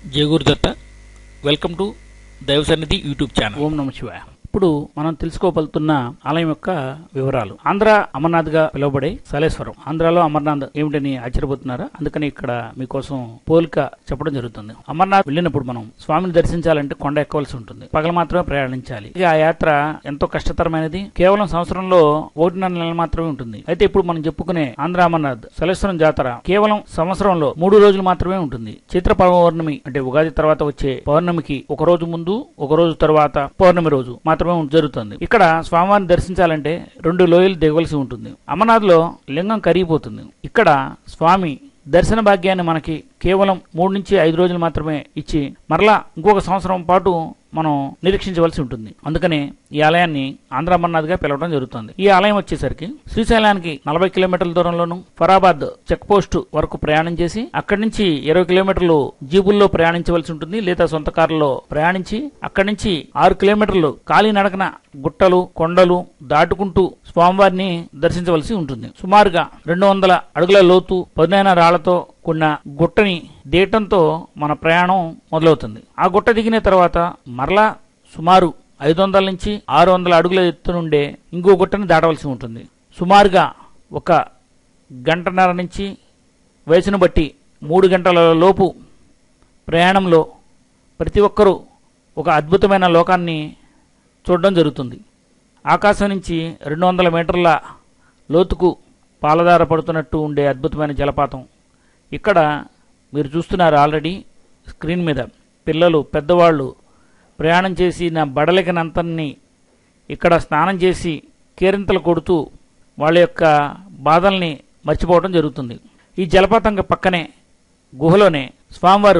Jaya Gurudatta welcome to దైవ సన్నిధి YouTube channel ఓం నమ శివాయ ఇప్పుడు మనం తెలుసుకోగలుగుతున్న ఆలయం యొక్క వివరాలు ఆంధ్ర అమర్నాథ్ గా పిలువబడే సలేశ్వరం ఆంధ్రాలో అమర్నాథ్ ఏమిటని ఆశ్చర్యపోతున్నారా అందుకని ఇక్కడ మీకోసం పోలిక చెప్పడం జరుగుతుంది అమర్నాథ్ వెళ్ళినప్పుడు మనం స్వామిని దర్శించాలంటే కొండ ఎక్కవలసి ఉంటుంది పగల మాత్రమే ప్రయాణించాలి ఇక ఆ యాత్ర ఎంతో కష్టతరమైనది కేవలం సంవత్సరంలో ఒకటిన్నర నెలలు మాత్రమే ఉంటుంది అయితే ఇప్పుడు మనం చెప్పుకునే ఆంధ్ర అమర్నాథ్ సలేశ్వరం జాతర కేవలం సంవత్సరంలో మూడు రోజులు మాత్రమే ఉంటుంది చైత్ర పౌర్ణమి అంటే ఉగాది తర్వాత వచ్చే పౌర్ణమికి ఒక రోజు ముందు ఒక రోజు తర్వాత పౌర్ణమి రోజు మాత్రమే జరుగుతుంది ఇక్కడ స్వామివారిని దర్శించాలంటే రెండు లోయలు దిగవలసి ఉంటుంది అమర్నాథ్ లో లింగం కరిగిపోతుంది ఇక్కడ స్వామి దర్శన భాగ్యాన్ని మనకి కేవలం మూడు నుంచి ఐదు రోజులు మాత్రమే ఇచ్చి మరలా ఇంకొక సంవత్సరం పాటు మనం నిరీక్షించవలసి ఉంటుంది అందుకనే ఈ ఆలయాన్ని ఆంధ్ర అమర్నాథ్ గా పిలవడం జరుగుతుంది ఈ ఆలయం వచ్చేసరికి శ్రీశైలానికి నలభై కిలోమీటర్ల దూరంలోను ఫరాబాద్ చెక్ పోస్ట్ వరకు ప్రయాణం చేసి అక్కడి నుంచి ఇరవై కిలోమీటర్లు జీబుల్లో ప్రయాణించవలసి ఉంటుంది లేదా సొంత కారులో ప్రయాణించి అక్కడి నుంచి ఆరు కిలోమీటర్లు కాలినడకన గుట్టలు కొండలు దాటుకుంటూ స్వామివారిని దర్శించవలసి ఉంటుంది సుమారుగా రెండు వందల అడుగుల లోతు పదునైన రాళ్లతో కూడిన గుట్టని దీయటంతో మన ప్రయాణం మొదలవుతుంది ఆ గుట్ట దిగిన తర్వాత మరలా సుమారు ఐదు వందల నుంచి ఆరు వందల అడుగుల ఎత్తు నుండే ఇంకో గుట్టని దాటవలసి ఉంటుంది సుమారుగా ఒక గంటన్నర నుంచి వయసును బట్టి మూడు గంటల లోపు ప్రయాణంలో ప్రతి ఒక్కరూ ఒక అద్భుతమైన లోకాన్ని చూడడం జరుగుతుంది ఆకాశం నుంచి రెండు వందల మీటర్ల లోతుకు పాలధార పడుతున్నట్టు ఉండే అద్భుతమైన జలపాతం ఇక్కడ మీరు చూస్తున్నారు ఆల్రెడీ స్క్రీన్ మీద పిల్లలు పెద్దవాళ్ళు ప్రయాణం చేసిన బడలికనంతని ఇక్కడ స్నానం చేసి కేరింతలు కొడుతూ వాళ్ళ యొక్క బాధల్ని మర్చిపోవడం జరుగుతుంది ఈ జలపాతం పక్కనే గుహలోనే స్వామివారు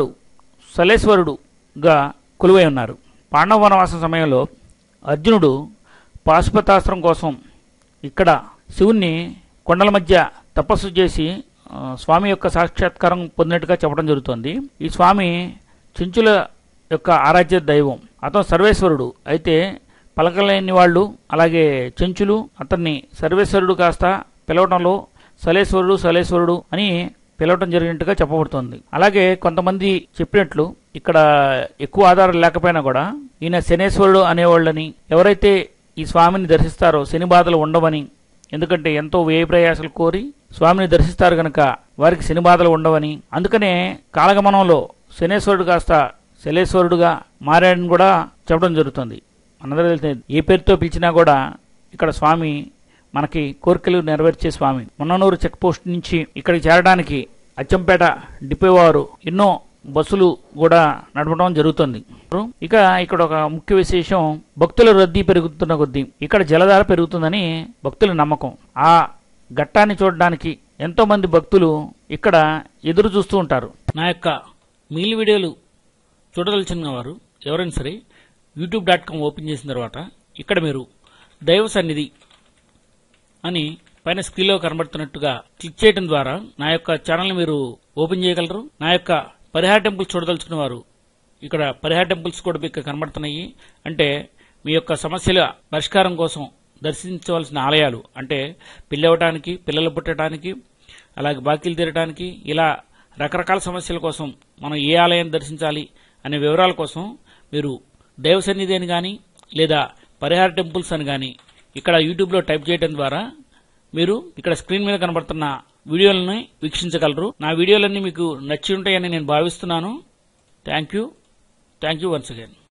సలేశ్వరుడుగా కొలువై ఉన్నారు పాండవ వనవాసం సమయంలో అర్జునుడు పాశుపతాస్త్రం కోసం ఇక్కడ శివుణ్ణి కొండల మధ్య తపస్సు చేసి ఆ, స్వామి యొక్క సాక్షాత్కారం పొందినట్టుగా చెప్పడం జరుగుతుంది ఈ స్వామి చెంచుల యొక్క ఆరాధ్య దైవం అతను సర్వేశ్వరుడు అయితే పలకలేని వాళ్ళు అలాగే చెంచులు అతన్ని సర్వేశ్వరుడు కాస్త పిలవడంలో సలేశ్వరుడు సలేశ్వరుడు అని పిలవటం జరిగినట్టుగా చెప్పబడుతోంది అలాగే కొంతమంది చెప్పినట్లు ఇక్కడ ఎక్కువ ఆధారం లేకపోయినా కూడా ఈయన శనేశ్వరుడు అనేవాళ్ళని ఎవరైతే ఈ స్వామిని దర్శిస్తారో శని బాధలు ఉండవని ఎందుకంటే ఎంతో వ్యయ ప్రయాసాలు కోరి స్వామిని దర్శిస్తారు గనక వారికి శని బాధలు ఉండవని అందుకనే కాలగమనంలో శనేశ్వరుడు కాస్త శలేశ్వరుడుగా మారాడని కూడా చెప్పడం జరుగుతుంది మనందరూ తెలిసిందే ఏ పేరుతో పిలిచినా కూడా ఇక్కడ స్వామి మనకి కోరికలు నెరవేర్చే స్వామి మున్ననూరు చెక్ పోస్ట్ నుంచి ఇక్కడికి చేరడానికి అచ్చంపేట డిపో వారు ఎన్నో బస్సులు కూడా నడపడం జరుగుతుంది ఇక ఇక్కడ ఒక ముఖ్య విశేషం భక్తుల రద్దీ పెరుగుతున్న కొద్దీ ఇక్కడ జలధార పెరుగుతుందని భక్తుల నమ్మకం ఆ ఘట్టాన్ని చూడడానికి ఎంతో మంది భక్తులు ఇక్కడ ఎదురు చూస్తూ ఉంటారు నా యొక్క మిగిలిన వీడియోలు చూడదలిచిన వారు ఎవరైనా సరే యూట్యూబ్ డాట్ కామ్ ఓపెన్ చేసిన తర్వాత ఇక్కడ మీరు దైవ సన్నిధి అని పైన స్క్రీన్లో కనబడుతున్నట్టుగా క్లిక్ చేయడం ద్వారా నా యొక్క ఛానల్ని మీరు ఓపెన్ చేయగలరు నా యొక్క పరిహార టెంపుల్స్ చూడదలుచుకున్న వారు ఇక్కడ పరిహార టెంపుల్స్ కూడా మీకు కనబడుతున్నాయి అంటే మీ యొక్క సమస్యల పరిష్కారం కోసం దర్శించవలసిన ఆలయాలు అంటే పిల్లవటానికి పిల్లలు పుట్టడానికి అలాగే బాకీలు తీరడానికి ఇలా రకరకాల సమస్యల కోసం మనం ఏ ఆలయాన్ని దర్శించాలి అనే వివరాల కోసం మీరు దైవ సన్నిధి అని కానీ లేదా పరిహార టెంపుల్స్ అని కానీ ఇక్కడ యూట్యూబ్లో టైప్ చేయడం ద్వారా మీరు ఇక్కడ స్క్రీన్ మీద కనబడుతున్న వీడియోలని వీక్షించగలరు నా వీడియోలన్నీ మీకు నచ్చి ఉంటాయని నేను భావిస్తున్నాను thank you thank you once again